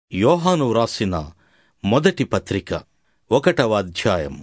యోహాను వ్రాసిన మొదటి పత్రిక ఒకటవ అధ్యాయం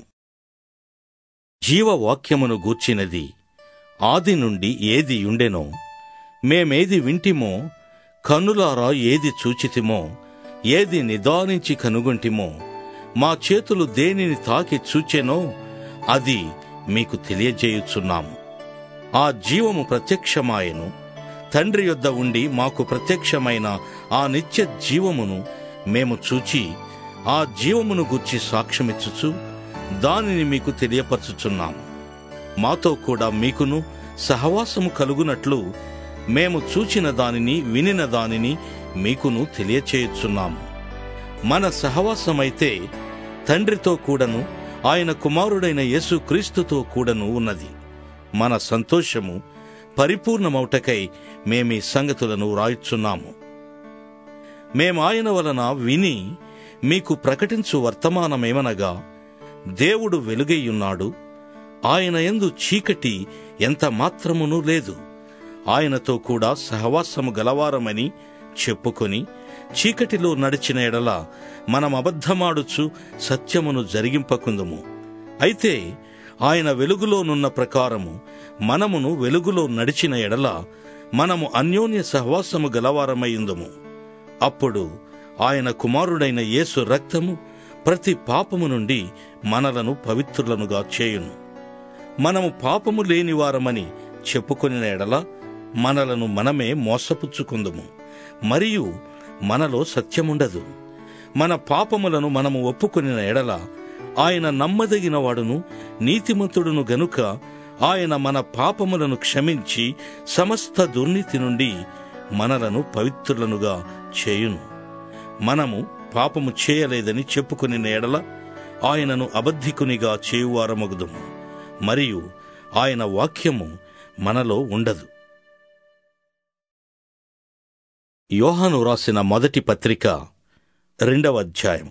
జీవవాక్యమును గూర్చినది ఆది నుండి ఏది ఉండెనో మేమేది వింటిమో కన్నులారా ఏది చూచితిమో ఏది నిదానించి కనుగొంటిమో మా చేతులు దేనిని తాకి చూచెనో అది మీకు తెలియజేయుచున్నాము ఆ జీవము ప్రత్యక్షమాయెను తండ్రి యొద్ద ఉండి మాకు ప్రత్యక్షమైన ఆ నిత్య జీవమును మేము చూచి ఆ జీవమును గుర్చి సాక్ష్యమిచ్చుచు దానిని మీకు తెలియపరచుచున్నాము మాతో కూడా మీకును సహవాసము కలుగునట్లు మేము చూచిన దానిని వినిన దానిని మీకును తెలియచేయుచున్నాము మన సహవాసమైతే తండ్రితో కూడను ఆయన కుమారుడైన యేసు క్రీస్తుతో కూడను ఉన్నది మన సంతోషము పరిపూర్ణమౌటకై మేమీ సంగతులను రాయుచున్నాము మేమాయన వలన విని మీకు ప్రకటించు వర్తమానమేమనగా దేవుడు వెలుగైయున్నాడు ఆయన యందు చీకటి ఎంత మాత్రమునూ లేదు ఆయనతో కూడా సహవాసము గలవారమని చెప్పుకొని చీకటిలో నడిచిన ఎడల మనం అబద్ధమాడుచు సత్యమును జరిగింపకుందుము అయితే ఆయన వెలుగులోనున్న ప్రకారము మనమును వెలుగులో నడిచిన ఎడల మనము అన్యోన్య సహవాసము గలవారమైందుము అప్పుడు ఆయన కుమారుడైన యేసు రక్తము ప్రతి పాపము నుండి మనలను పవిత్రులనుగా చేయును మనము పాపము లేనివారమని చెప్పుకొనిన ఎడల మనలను మనమే మోసపుచ్చుకుందుము మరియు మనలో సత్యముండదు మన పాపములను మనము ఒప్పుకొనిన ఎడల ఆయన నమ్మదగిన వాడును నీతిమంతుడును గనుక ఆయన మన పాపములను క్షమించి సమస్త దుర్నీతి నుండి మనలను పవిత్రులనుగా చేయును మనము పాపము చేయలేదని చెప్పుకుని ఎడల ఆయనను అబద్ధికునిగా చేయువారమగుదుము మరియు ఆయన వాక్యము మనలో ఉండదు యోహాను రాసిన మొదటి పత్రిక రెండవ అధ్యాయం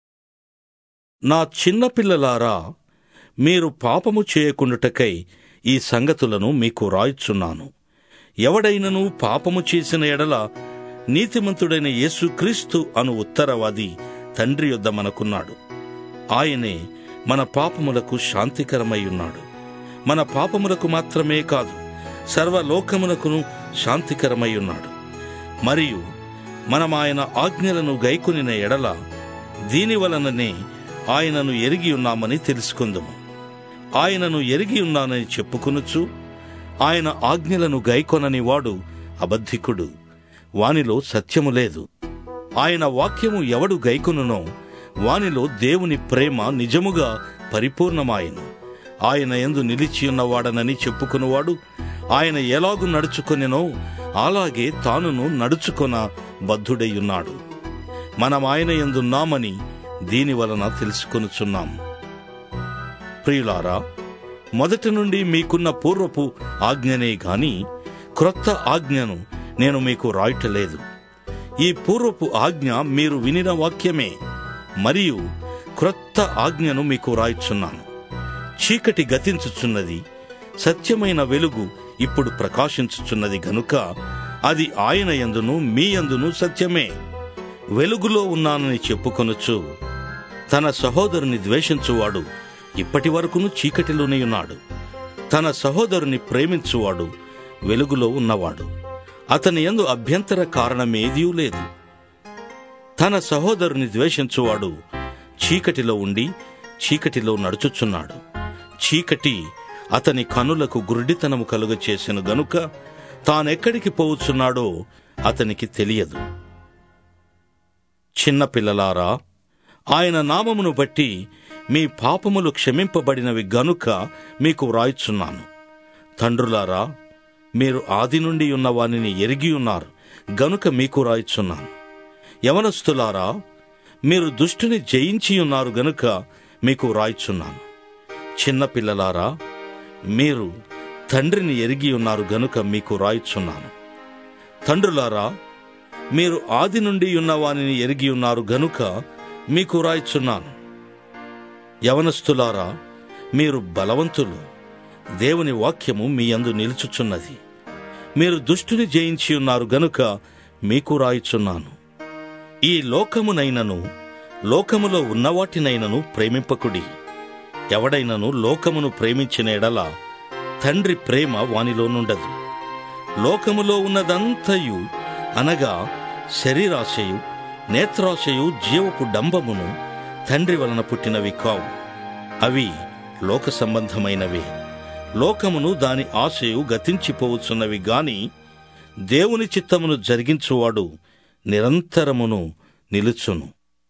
నా చిన్నపిల్లలారా మీరు పాపము చేయకుండుటకై ఈ సంగతులను మీకు రాయిచున్నాను ఎవడైనను పాపము చేసిన ఎడల నీతిమంతుడైన యేసుక్రీస్తు అను ఉత్తరవాది తండ్రి యొద్ద మనకున్నాడు ఆయనే మన పాపములకు శాంతికరమై ఉన్నాడు మన పాపములకు మాత్రమే కాదు సర్వలోకమునకును శాంతికరమై ఉన్నాడు మరియు మనం ఆయన ఆజ్ఞలను గైకొనిన ఎడల దీని వలననే ఆయనను ఎరిగి ఉన్నామని తెలుసుకుందుము ఆయనను ఎరిగి ఉన్నానని చెప్పుకొనుచు ఆయన ఆజ్ఞలను గైకొనని వాడు అబద్ధికుడు వానిలో సత్యము లేదు ఆయన వాక్యము ఎవడు గైకొనునో వానిలో దేవుని ప్రేమ నిజముగా పరిపూర్ణమాయను ఆయన ఎందు నిలిచియున్నవాడనని చెప్పుకున్నవాడు ఆయన ఎలాగు నడుచుకొనెనో అలాగే తానును నడుచుకొన బద్ధుడయ్యున్నాడు మనం ఆయన ఎందున్నామని దీని వలన తెలుసుకొనుచున్నాము ప్రియులారా మొదటి నుండి మీకున్న పూర్వపు ఆజ్ఞనే గాని క్రొత్త ఆజ్ఞను నేను మీకు రాయటలేదు ఈ పూర్వపు ఆజ్ఞ మీరు వినిన వాక్యమే మరియు క్రొత్త ఆజ్ఞను మీకు రాయిచున్నాను చీకటి గతించుచున్నది సత్యమైన వెలుగు ఇప్పుడు ప్రకాశించుచున్నది గనుక అది ఆయన యందును మీ యందును సత్యమే వెలుగులో ఉన్నానని చెప్పుకొనొచ్చు తన సహోదరుని ద్వేషించువాడు ఇప్పటి వరకును చీకటిలోనే ఉన్నాడు తన సహోదరుని ప్రేమించువాడు వెలుగులో ఉన్నవాడు అతని యందు అభ్యంతర కారణమేదీ లేదు తన సహోదరుని ద్వేషించువాడు చీకటిలో ఉండి చీకటిలో నడుచుచున్నాడు చీకటి అతని కనులకు గురుడితనము కలుగచేసిన గనుక తానెక్కడికి పోవచ్చున్నాడో అతనికి తెలియదు చిన్నపిల్లలారా ఆయన నామమును బట్టి మీ పాపములు క్షమింపబడినవి గనుక మీకు వ్రాయిచున్నాను తండ్రులారా మీరు ఆది నుండి ఉన్న వానిని ఎరిగి ఉన్నారు గనుక మీకు రాయిచున్నాను యవనస్తులారా మీరు దుష్టుని జయించి ఉన్నారు గనుక మీకు రాయిచున్నాను చిన్నపిల్లలారా మీరు తండ్రిని ఎరిగి ఉన్నారు గనుక మీకు రాయిచున్నాను తండ్రులారా మీరు ఆది నుండి ఉన్న వానిని ఎరిగి ఉన్నారు గనుక మీకు రాయిచున్నాను యవనస్తులారా మీరు బలవంతులు దేవుని వాక్యము మీ అందు నిలుచుచున్నది మీరు దుష్టుని జయించి ఉన్నారు గనుక మీకు రాయిచున్నాను ఈ లోకమునైనను లోకములో ఉన్నవాటినైనను ప్రేమింపకుడి ఎవడైనను లోకమును ప్రేమించిన ఎడల తండ్రి ప్రేమ వానిలోనుండదు లోకములో ఉన్నదంతయు అనగా శరీరాశయు నేత్రాశయు జీవపు డంబమును తండ్రి వలన పుట్టినవి కావు అవి లోక సంబంధమైనవే లోకమును దాని ఆశయు గతించిపోవచ్చున్నవి గాని దేవుని చిత్తమును జరిగించువాడు నిరంతరమును నిలుచును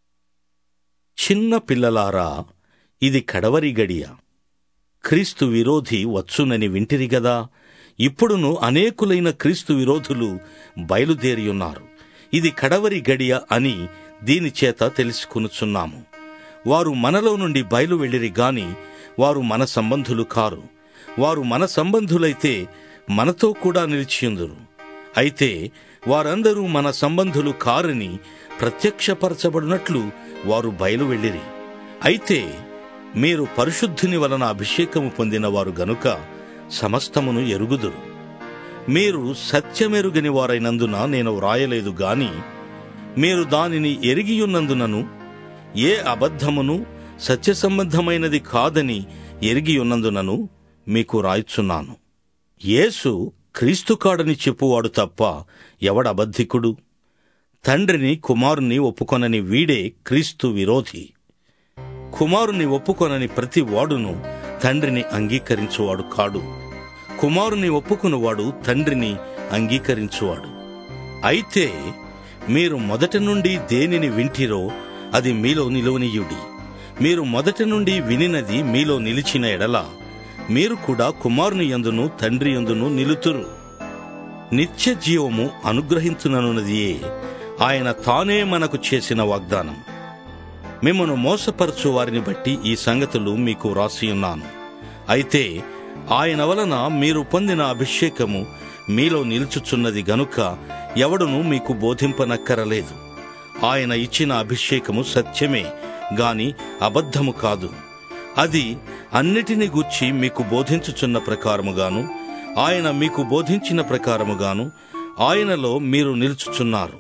చిన్న పిల్లలారా ఇది కడవరి గడియ క్రీస్తు విరోధి వచ్చునని వింటిరి గదా ఇప్పుడును అనేకులైన క్రీస్తు విరోధులు బయలుదేరియున్నారు ఇది కడవరి గడియ అని దీని చేత తెలుసుకొనుచున్నాము వారు మనలో నుండి బయలు వెళ్ళిరి గాని వారు మన సంబంధులు కారు వారు మన సంబంధులైతే మనతో కూడా నిలిచియుందురు అయితే వారందరూ మన సంబంధులు కారని ప్రత్యక్షపరచబడినట్లు వారు బయలు వెళ్ళిరి అయితే మీరు పరిశుద్ధుని వలన అభిషేకము పొందినవారు గనుక సమస్తమును ఎరుగుదురు మీరు సత్యమెరుగని వారైనందున నేను వ్రాయలేదు గాని మీరు దానిని ఎరిగియున్నందునను ఏ అబద్ధమును సత్య సంబంధమైనది కాదని ఎరిగియున్నందునను మీకు రాయిచున్నాను యేసు క్రీస్తు కాడని చెప్పువాడు తప్ప ఎవడబద్ధికుడు తండ్రిని కుమారుని ఒప్పుకొనని వీడే క్రీస్తు విరోధి కుమారుని ఒప్పుకొనని ప్రతి వాడును తండ్రిని అంగీకరించువాడు కాడు కుమారుని ఒప్పుకునివాడు తండ్రిని అంగీకరించువాడు అయితే మీరు మొదటి నుండి దేనిని వింటిరో అది మీలో నిలువనీయుడి మీరు మొదటి నుండి వినినది మీలో నిలిచిన ఎడల మీరు కూడా కుమారుని యందును తండ్రి యందును నిలుతురు నిత్య జీవము అనుగ్రహించుననున్నదియే ఆయన తానే మనకు చేసిన వాగ్దానం మిమ్మను మోసపరచు వారిని బట్టి ఈ సంగతులు మీకు వ్రాసియున్నాను అయితే ఆయన వలన మీరు పొందిన అభిషేకము మీలో నిలుచుచున్నది గనుక ఎవడును మీకు బోధింపనక్కరలేదు ఆయన ఇచ్చిన అభిషేకము సత్యమే గాని అబద్ధము కాదు అది అన్నిటిని గూర్చి మీకు బోధించుచున్న ప్రకారముగాను ఆయన మీకు బోధించిన ప్రకారముగాను ఆయనలో మీరు నిలుచుచున్నారు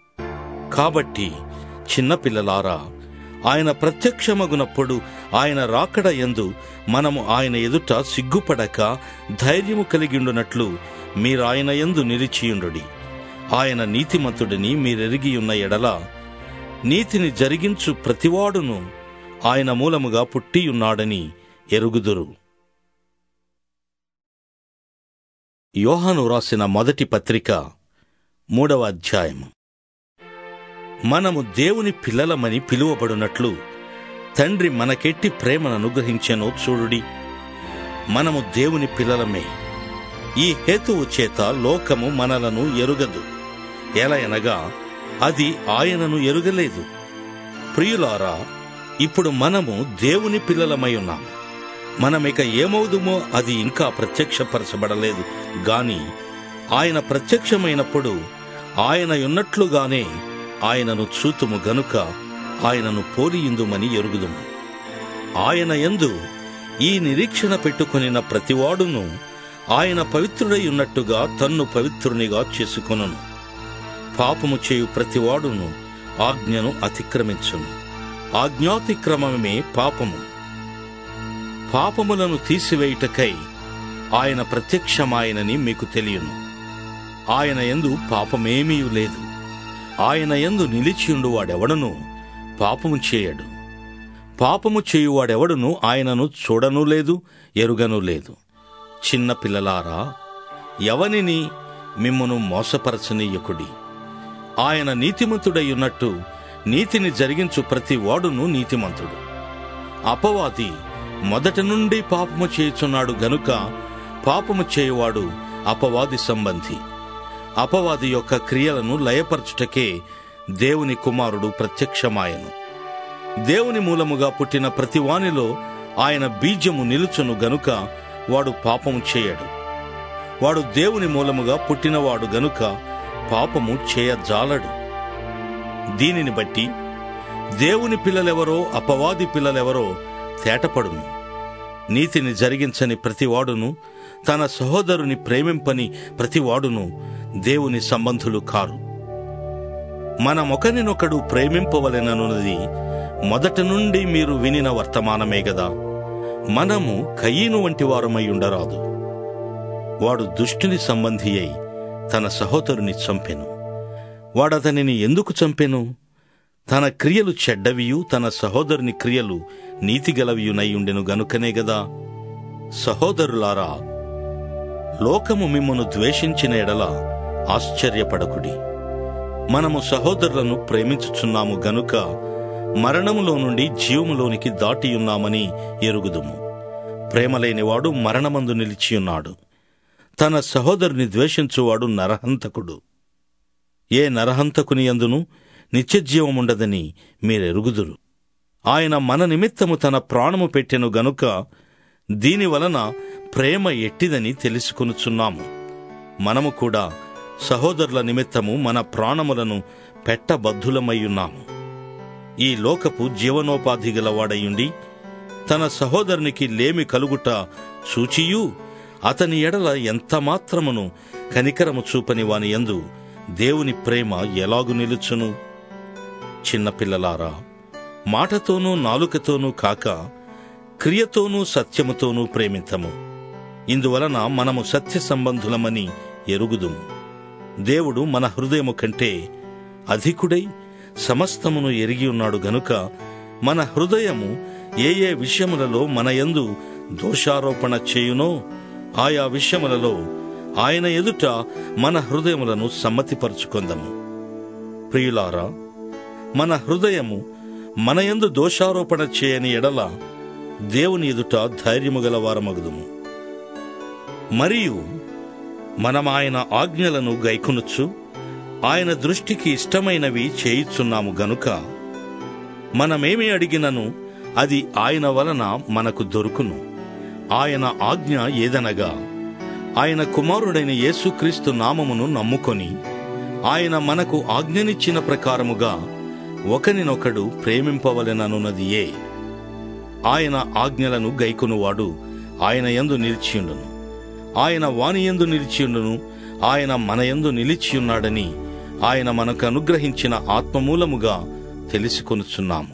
కాబట్టి చిన్నపిల్లలారా ఆయన ప్రత్యక్షమగునప్పుడు ఆయన రాకడ యందు మనము ఆయన ఎదుట సిగ్గుపడక ధైర్యము కలిగిండునట్లు మీరాయన యందు నిలిచియుండుడి ఆయన నీతిమంతుడిని మీరెరిగియున్న ఎడల నీతిని జరిగించు ప్రతివాడును ఆయన మూలముగా పుట్టియున్నాడని ఎరుగుదురు యోహాను రాసిన మొదటి పత్రిక మూడవ అధ్యాయము మనము దేవుని పిల్లలమని పిలువబడినట్లు తండ్రి మనకెట్టి ప్రేమను అనుగ్రహించెనో చూడుడి మనము దేవుని పిల్లలమే ఈ హేతువు చేత లోకము మనలను ఎరుగదు ఎలయనగా అది ఆయనను ఎరుగలేదు ప్రియులారా ఇప్పుడు మనము దేవుని పిల్లలమై ఉన్నాం మనమిక ఏమవుదుమో అది ఇంకా ప్రత్యక్షపరచబడలేదు గాని ఆయన ప్రత్యక్షమైనప్పుడు ఆయన ఉన్నట్లుగానే ఆయనను చూతుము గనుక ఆయనను పోలియుందుమని ఎరుగుదుము ఆయన యందు ఈ నిరీక్షణ పెట్టుకొనిన ప్రతివాడును ఆయన పవిత్రుడై ఉన్నట్టుగా తన్ను పవిత్రునిగా చేసుకొనును పాపము చేయు ప్రతివాడును ఆజ్ఞను అతిక్రమించును ఆజ్ఞాతిక్రమమే పాపము పాపములను తీసివేయుటకై ఆయన ప్రత్యక్షమాయనని మీకు తెలియను ఆయన యందు పాపమేమీ లేదు ఆయన యందు నిలిచియుండు వాడెవడను పాపము చేయడు పాపము చేయువాడెవడును ఆయనను చూడను లేదు ఎరుగను లేదు చిన్న పిల్లలారా ఎవనిని మిమ్మును మోసపరచనీయకుడి ఆయన నీతిమంతుడై ఉన్నట్టు నీతిని జరిగించు ప్రతి వాడును నీతిమంతుడు అపవాది మొదటి నుండి పాపము చేయుచున్నాడు గనుక పాపము చేయువాడు అపవాది సంబంధి అపవాది యొక్క క్రియలను లయపరచుటకే దేవుని కుమారుడు ప్రత్యక్షమాయను దేవుని మూలముగా పుట్టిన ప్రతి వానిలో ఆయన బీజము నిలుచును గనుక వాడు పాపము చేయడు వాడు దేవుని మూలముగా పుట్టినవాడు గనుక పాపము చేయజాలడు దీనిని బట్టి దేవుని పిల్లలెవరో అపవాది పిల్లలెవరో తేటపడును నీతిని జరిగించని ప్రతివాడును తన సహోదరుని ప్రేమింపని ప్రతివాడును దేవుని సంబంధులు కారు మనమొకరినొకడు ప్రేమింపవలెననున్నది మొదట నుండి మీరు వినిన వర్తమానమే గదా మనము కయ్యను వంటి వారమై ఉండరాదు వాడు దుష్టుని సంబంధి అయి తన సహోదరుని చంపెను వాడతనిని ఎందుకు చంపెను తన క్రియలు చెడ్డవియు తన సహోదరుని క్రియలు నీతిగలవియునై ఉండెను గనుకనే గదా సహోదరులారా లోకము మిమ్మను ద్వేషించిన ఎడల ఆశ్చర్యపడకుడి మనము సహోదరులను ప్రేమించుచున్నాము గనుక మరణములో నుండి జీవములోనికి దాటియున్నామని ఎరుగుదుము ప్రేమలేనివాడు మరణమందు నిలిచియున్నాడు తన సహోదరుని ద్వేషించువాడు నరహంతకుడు ఏ నరహంతకుని అందును నిత్యజీవముండదని మీరెరుగుదురు ఆయన మన నిమిత్తము తన ప్రాణము పెట్టెను గనుక దీని వలన ప్రేమ ఎట్టిదని తెలుసుకొనుచున్నాము మనము కూడా సహోదరుల నిమిత్తము మన ప్రాణములను పెట్టబద్ధులమయ్యున్నాము ఈ లోకపు జీవనోపాధి గలవాడయుండి తన సహోదరునికి లేమి కలుగుట చూచియు అతని ఎడల ఎంత మాత్రమును కనికరము చూపని వాని యందు దేవుని ప్రేమ ఎలాగు నిలుచును చిన్నపిల్లలారా మాటతోనూ నాలుకతోనూ కాక క్రియతోనూ సత్యముతోనూ ప్రేమింతము ఇందువలన మనము సత్య సంబంధులమని ఎరుగుదుము దేవుడు మన హృదయము కంటే అధికుడై సమస్తమును ఎరిగి ఉన్నాడు గనుక మన హృదయము ఏ ఏ విషయములలో మన యందు దోషారోపణ చేయునో ఆయా విషయములలో ఆయన ఎదుట మన హృదయములను సమ్మతిపరుచుకొందము ప్రియులారా మన హృదయము మన యందు దోషారోపణ చేయని ఎడల దేవుని ఎదుట ధైర్యము గల వారమగుదుము మరియు మనం ఆయన ఆజ్ఞలను గైకొనొచ్చు ఆయన దృష్టికి ఇష్టమైనవి చేయుచున్నాము గనుక మనమేమి అడిగినను అది ఆయన వలన మనకు దొరుకును ఆయన ఆజ్ఞ ఏదనగా ఆయన కుమారుడైన యేసుక్రీస్తు నామమును నమ్ముకొని ఆయన మనకు ఆజ్ఞనిచ్చిన ప్రకారముగా ఒకనినొకడు ప్రేమింపవలెననున్నది ఏ ఆయన ఆజ్ఞలను గైకొనువాడు ఆయన యందు నిలిచియుండును ఆయన వాని యందు నిలిచియుండును ఆయన మన యందు నిలిచియున్నాడని ఆయన మనకు అనుగ్రహించిన ఆత్మమూలముగా తెలుసుకొనుచున్నాము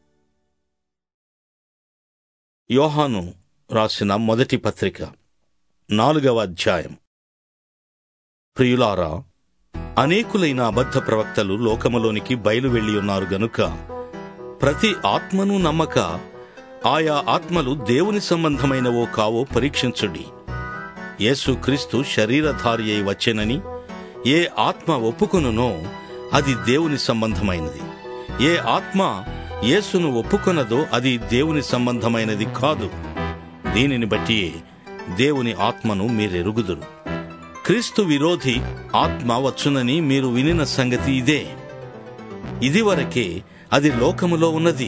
యోహాను రాసిన మొదటి పత్రిక నాలుగవ అధ్యాయం ప్రియులారా అనేకులైన అబద్ధ ప్రవక్తలు లోకములోనికి బయలు వెళ్ళి ఉన్నారు గనుక ప్రతి ఆత్మను నమ్మక ఆయా ఆత్మలు దేవుని సంబంధమైనవో కావో పరీక్షించుడి యేసుక్రీస్తు శరీరధారి అయి వచ్చెనని ఏ ఆత్మ ఒప్పుకొనునో అది దేవుని సంబంధమైనది ఏ ఆత్మ యేసును ఒప్పుకొనదో అది దేవుని సంబంధమైనది కాదు దీనిని బట్టి దేవుని ఆత్మను మీరెరుగుదురు క్రీస్తు విరోధి ఆత్మ వచ్చునని మీరు వినిన సంగతి ఇదే ఇదివరకే అది లోకములో ఉన్నది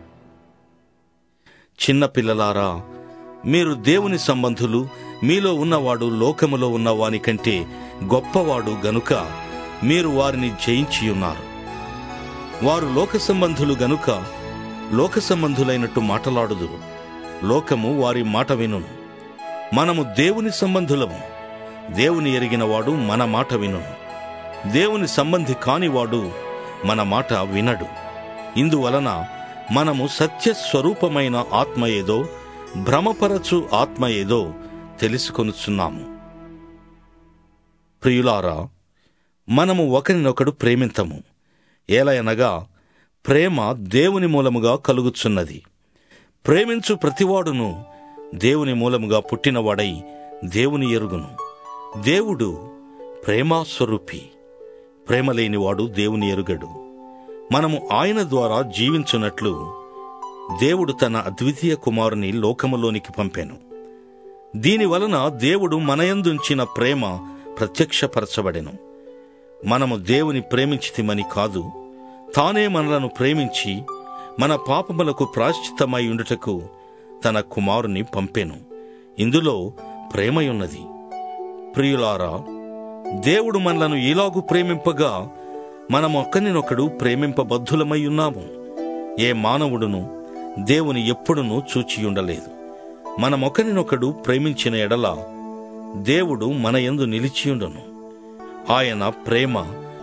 చిన్న పిల్లలారా మీరు దేవుని సంబంధులు మీలో ఉన్నవాడు లోకములో ఉన్న వాని కంటే గొప్పవాడు గనుక మీరు వారిని జయించియున్నారు వారు లోక సంబంధులు గనుక లోక సంబంధులైనట్టు మాటలాడుదురు లోకము వారి మాట వినును మనము దేవుని సంబంధులము దేవుని ఎరిగినవాడు మన మాట వినును దేవుని సంబంధి కానివాడు మన మాట వినడు ఇందువలన మనము సత్య స్వరూపమైన ఆత్మ ఏదో భ్రమపరచు ఆత్మ ఏదో తెలుసుకొనుచున్నాము ప్రియులారా మనము ఒకరినొకడు ప్రేమింతము ఏలయనగా ప్రేమ దేవుని మూలముగా కలుగుచున్నది ప్రేమించు ప్రతివాడును దేవుని మూలముగా పుట్టినవాడై దేవుని ఎరుగును దేవుడు ప్రేమాస్వరూపి ప్రేమ లేనివాడు దేవుని ఎరుగడు మనము ఆయన ద్వారా జీవించున్నట్లు దేవుడు తన అద్వితీయ కుమారుని లోకములోనికి పంపాను దీని వలన దేవుడు మనయందుంచిన ప్రేమ ప్రత్యక్షపరచబడెను మనము దేవుని ప్రేమించితిమని కాదు తానే మనలను ప్రేమించి మన పాపములకు ప్రాశ్చితమై ఉండుటకు తన కుమారుని పంపెను ఇందులో ప్రేమయున్నది ప్రియులారా దేవుడు మనలను ఈలాగు ప్రేమింపగా మనం ఒక్కనినొకడు ప్రేమింపబద్ధులమై ఉన్నాము ఏ మానవుడును దేవుని ఎప్పుడునూ చూచియుండలేదు మనమొకరినొకడు ప్రేమించిన ఎడల దేవుడు మన యందు నిలిచియుండును ఆయన ప్రేమ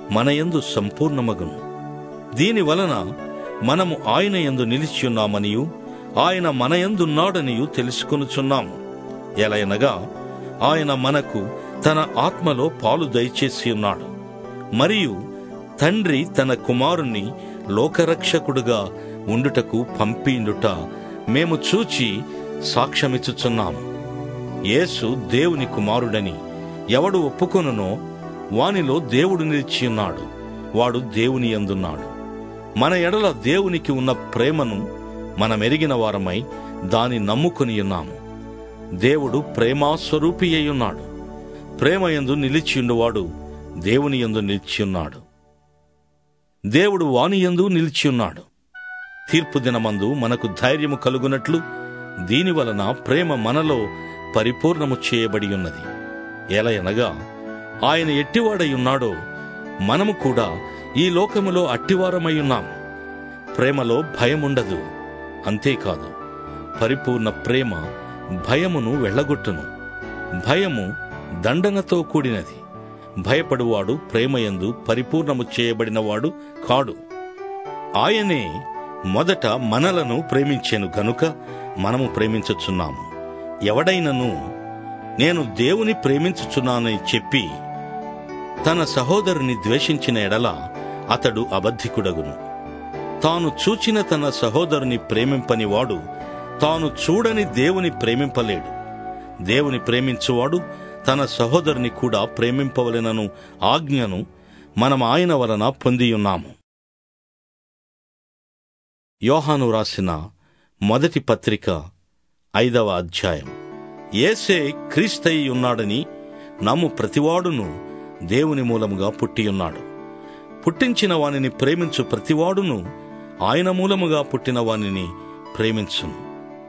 మనయందు సంపూర్ణమగును దీని వలన మనము ఆయన యందు నిలిచియున్నామనియు ఆయన మనయందున్నాడనియు తెలుసుకొనుచున్నాము ఎలయనగా ఆయన మనకు తన ఆత్మలో పాలు దయచేసి ఉన్నాడు మరియు తండ్రి తన కుమారుణ్ణి లోకరక్షకుడుగా ఉండుటకు పంపిండుట మేము చూచి సాక్ష్యమిచ్చుచున్నాము యేసు దేవుని కుమారుడని ఎవడు ఒప్పుకొనునో వానిలో దేవుడు నిలిచియున్నాడు వాడు దేవుని యందున్నాడు మన ఎడల దేవునికి ఉన్న ప్రేమను మనమెరిగిన వారమై దాని నమ్ముకొని ఉన్నాము దేవుడు ప్రేమాస్వరూపి అయ్యున్నాడు ప్రేమయందు నిలిచియుండువాడు దేవుని యందు నిలిచియున్నాడు దేవుడు వానియందు నిలిచియున్నాడు తీర్పు దినమందు మనకు ధైర్యము కలుగునట్లు దీని వలన ప్రేమ మనలో పరిపూర్ణము చేయబడి ఉన్నది ఎలయనగా ఆయన ఎట్టివాడై ఉన్నాడో మనము కూడా ఈ లోకములో అట్టివారమై ఉన్నాం ప్రేమలో భయముండదు అంతేకాదు పరిపూర్ణ ప్రేమ భయమును వెళ్ళగొట్టును భయము దండనతో కూడినది భయపడువాడు ప్రేమయందు పరిపూర్ణము చేయబడినవాడు కాడు ఆయనే మొదట మనలను ప్రేమించెను గనుక మనము ప్రేమించుచున్నాము ఎవడైనను నేను దేవుని ప్రేమించుచున్నానని చెప్పి తన సహోదరుని ద్వేషించిన ఎడల అతడు అబద్ధికుడగును తాను చూచిన తన సహోదరుని ప్రేమింపని వాడు తాను చూడని దేవుని ప్రేమింపలేడు దేవుని ప్రేమించువాడు తన సహోదరుని కూడా ప్రేమింపవలెనను ఆజ్ఞను మనం ఆయన వలన పొందియున్నాము యోహాను రాసిన మొదటి పత్రిక ఐదవ అధ్యాయం ఏసే క్రీస్తయి ఉన్నాడని నమ్ము ప్రతివాడును దేవుని మూలముగా పుట్టియున్నాడు పుట్టించిన వానిని ప్రేమించు ప్రతివాడును ఆయన మూలముగా పుట్టిన వానిని ప్రేమించును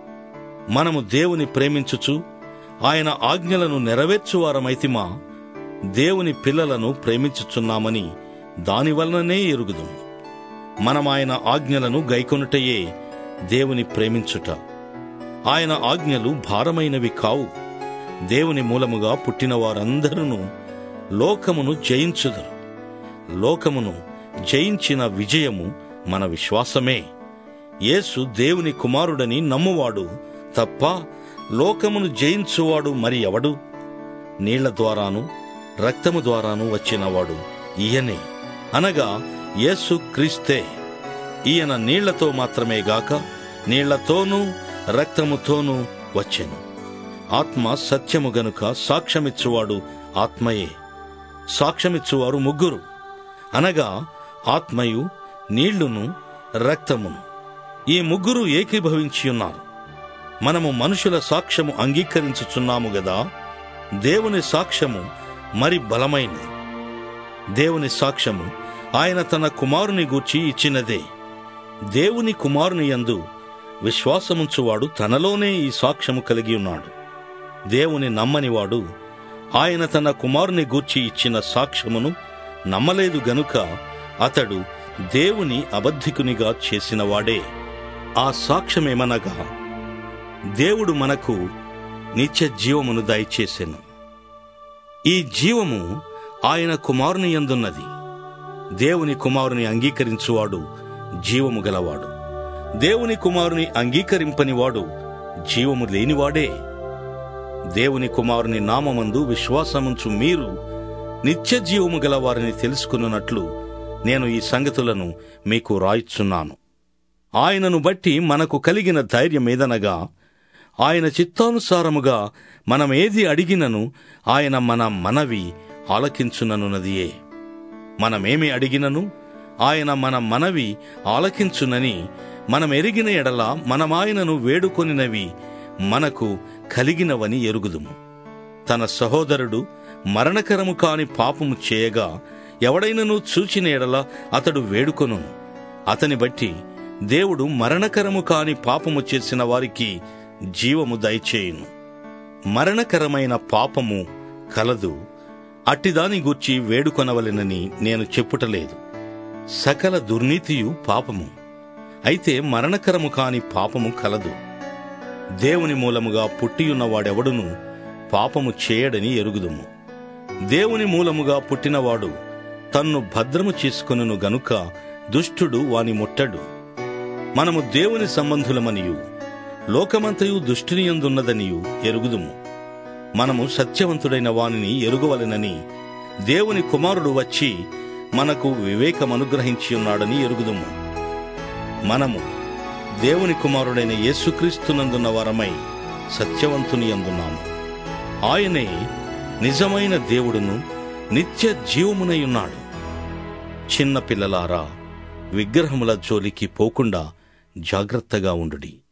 మనము దేవుని ప్రేమించుచు ఆయన ఆజ్ఞలను నెరవేర్చువారమైతిమా దేవుని పిల్లలను ప్రేమించుచున్నామని దానివలననే ఎరుగుదుము మనం ఆయన ఆజ్ఞలను గైకొనుటయే దేవుని ప్రేమించుట ఆయన ఆజ్ఞలు భారమైనవి కావు దేవుని మూలముగా పుట్టిన వారందరూ లోకమును జయించుదరు లోకమును జయించిన విజయము మన విశ్వాసమే యేసు దేవుని కుమారుడని నమ్మువాడు తప్ప లోకమును జయించువాడు మరి ఎవడు నీళ్ల ద్వారాను రక్తము ద్వారాను వచ్చినవాడు ఈయనే అనగా యేసు క్రీస్తే ఈయన నీళ్లతో మాత్రమే గాక నీళ్లతోనూ రక్తముతోనూ వచ్చెను ఆత్మ సత్యము గనుక సాక్ష్యమిచ్చువాడు ఆత్మయే సాక్ష్యమిచ్చువారు ముగ్గురు అనగా ఆత్మయు నీళ్లును రక్తమును ఈ ముగ్గురు ఏకీభవించి ఉన్నారు మనము మనుషుల సాక్ష్యము అంగీకరించుచున్నాము గదా దేవుని సాక్ష్యము మరి బలమైనది దేవుని సాక్ష్యము ఆయన తన కుమారుని గూర్చి ఇచ్చినదే దేవుని కుమారుని యందు విశ్వాసముంచువాడు తనలోనే ఈ సాక్ష్యము కలిగి ఉన్నాడు దేవుని నమ్మనివాడు ఆయన తన కుమారుని గూర్చి ఇచ్చిన సాక్ష్యమును నమ్మలేదు గనుక అతడు దేవుని అబద్ధికునిగా చేసినవాడే ఆ సాక్ష్యమేమనగా దేవుడు మనకు నిత్య జీవమును దయచేసెను ఈ జీవము ఆయన కుమారుని యందున్నది దేవుని కుమారుని అంగీకరించువాడు జీవము గలవాడు దేవుని కుమారుని అంగీకరింపనివాడు జీవము లేనివాడే దేవుని కుమారుని నామమందు విశ్వాసముంచు మీరు నిత్య జీవము గలవారిని తెలుసుకున్నట్లు నేను ఈ సంగతులను మీకు రాయిచున్నాను ఆయనను బట్టి మనకు కలిగిన ధైర్యమేదనగా ఆయన చిత్తానుసారముగా మనమేది అడిగినను ఆయన మన మనవి ఆలకించుననున్నదియే మనమేమి అడిగినను ఆయన మన మనవి ఆలకించునని మనం ఎరిగిన ఎడల మనమాయనను వేడుకొనినవి మనకు కలిగినవని ఎరుగుదుము తన సహోదరుడు మరణకరము కాని పాపము చేయగా ఎవడైనను చూచిన ఎడల అతడు వేడుకొనును అతని బట్టి దేవుడు మరణకరము కాని పాపము చేసిన వారికి జీవము దయచేయును మరణకరమైన పాపము కలదు అట్టిదాని గూర్చి వేడుకొనవలెనని నేను చెప్పుటలేదు సకల దుర్నీతియు పాపము అయితే మరణకరము కాని పాపము కలదు దేవుని మూలముగా పుట్టియున్నవాడెవడును పాపము చేయడని ఎరుగుదుము దేవుని మూలముగా పుట్టినవాడు తన్ను భద్రము చేసుకొనును గనుక దుష్టుడు వాని ముట్టడు మనము దేవుని సంబంధులమనియు లోకమంతయు దుష్టుని యందున్నదనియు ఎరుగుదుము మనము సత్యవంతుడైన వానిని ఎరుగవలెనని దేవుని కుమారుడు వచ్చి మనకు వివేకమనుగ్రహించి ఉన్నాడని ఎరుగుదుము మనము దేవుని కుమారుడైన యేసుక్రీస్తునందున్న వారమై సత్యవంతుని అందున్నాము ఆయనే నిజమైన దేవుడును నిత్య జీవమునై ఉన్నాడు చిన్న పిల్లలారా విగ్రహముల జోలికి పోకుండా జాగ్రత్తగా ఉండుడి